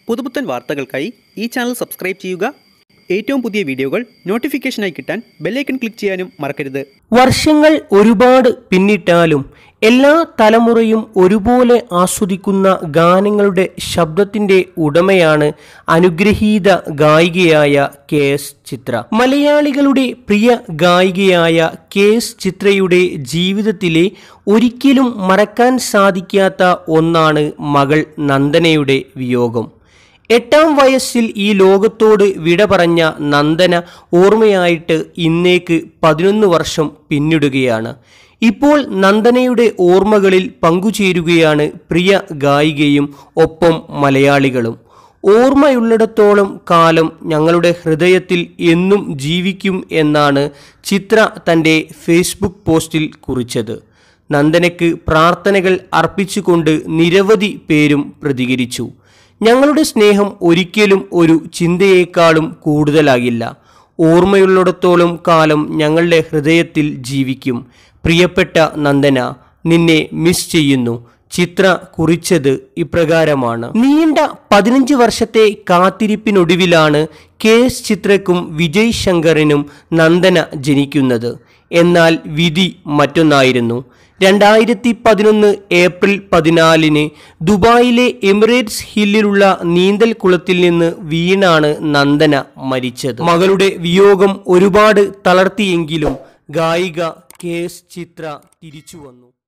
പുതുപുത്തൻ വാർത്തകൾക്കായി ഈ ചാനൽ സബ്സ്ക്രൈബ് ചെയ്യുക ഏറ്റവും പുതിയ വീഡിയോകൾ നോട്ടിഫിക്കേഷനായി കിട്ടാൻ ബെല്ലൈക്കൺ ക്ലിക്ക് ചെയ്യാനും മറക്കരുത് വർഷങ്ങൾ ഒരുപാട് പിന്നിട്ടാലും എല്ലാ തലമുറയും ഒരുപോലെ ആസ്വദിക്കുന്ന ഗാനങ്ങളുടെ ശബ്ദത്തിന്റെ ഉടമയാണ് അനുഗ്രഹീത ഗായികയായ കെ എസ് ചിത്ര മലയാളികളുടെ പ്രിയ ഗായികയായ കെ എസ് ചിത്രയുടെ ജീവിതത്തിലെ ഒരിക്കലും മറക്കാൻ സാധിക്കാത്ത ഒന്നാണ് മകൾ നന്ദനയുടെ വിയോഗം എട്ടാം വയസ്സിൽ ഈ ലോകത്തോട് വിട പറഞ്ഞ നന്ദന ഓർമ്മയായിട്ട് ഇന്നേക്ക് പതിനൊന്ന് വർഷം പിന്നിടുകയാണ് ഇപ്പോൾ നന്ദനയുടെ ഓർമ്മകളിൽ പങ്കുചേരുകയാണ് പ്രിയ ഗായികയും ഒപ്പം മലയാളികളും ഓർമ്മയുള്ളിടത്തോളം കാലം ഞങ്ങളുടെ ഹൃദയത്തിൽ എന്നും ജീവിക്കും എന്നാണ് ചിത്ര തൻ്റെ ഫേസ്ബുക്ക് പോസ്റ്റിൽ കുറിച്ചത് നന്ദനയ്ക്ക് പ്രാർത്ഥനകൾ അർപ്പിച്ചുകൊണ്ട് നിരവധി പേരും പ്രതികരിച്ചു ഞങ്ങളുടെ സ്നേഹം ഒരിക്കലും ഒരു ചിന്തയേക്കാളും കൂടുതലാകില്ല ഓർമ്മയുള്ളിടത്തോളം കാലം ഞങ്ങളുടെ ഹൃദയത്തിൽ ജീവിക്കും പ്രിയപ്പെട്ട നന്ദന നിന്നെ മിസ് ചെയ്യുന്നു ചിത്ര കുറിച്ചത് ഇപ്രകാരമാണ് നീണ്ട പതിനഞ്ച് വർഷത്തെ കാത്തിരിപ്പിനൊടുവിലാണ് കെ എസ് ചിത്രയ്ക്കും വിജയ് ശങ്കറിനും നന്ദന ജനിക്കുന്നത് എന്നാൽ വിധി മറ്റൊന്നായിരുന്നു രണ്ടായിരത്തി പതിനൊന്ന് ഏപ്രിൽ പതിനാലിന് ദുബായിലെ എമിറേറ്റ്സ് ഹില്ലിലുള്ള നീന്തൽ കുളത്തിൽ നിന്ന് വീണാണ് നന്ദന മരിച്ചത് മകളുടെ വിയോഗം ഒരുപാട് തളർത്തിയെങ്കിലും ഗായിക കെ എസ് ചിത്ര തിരിച്ചു വന്നു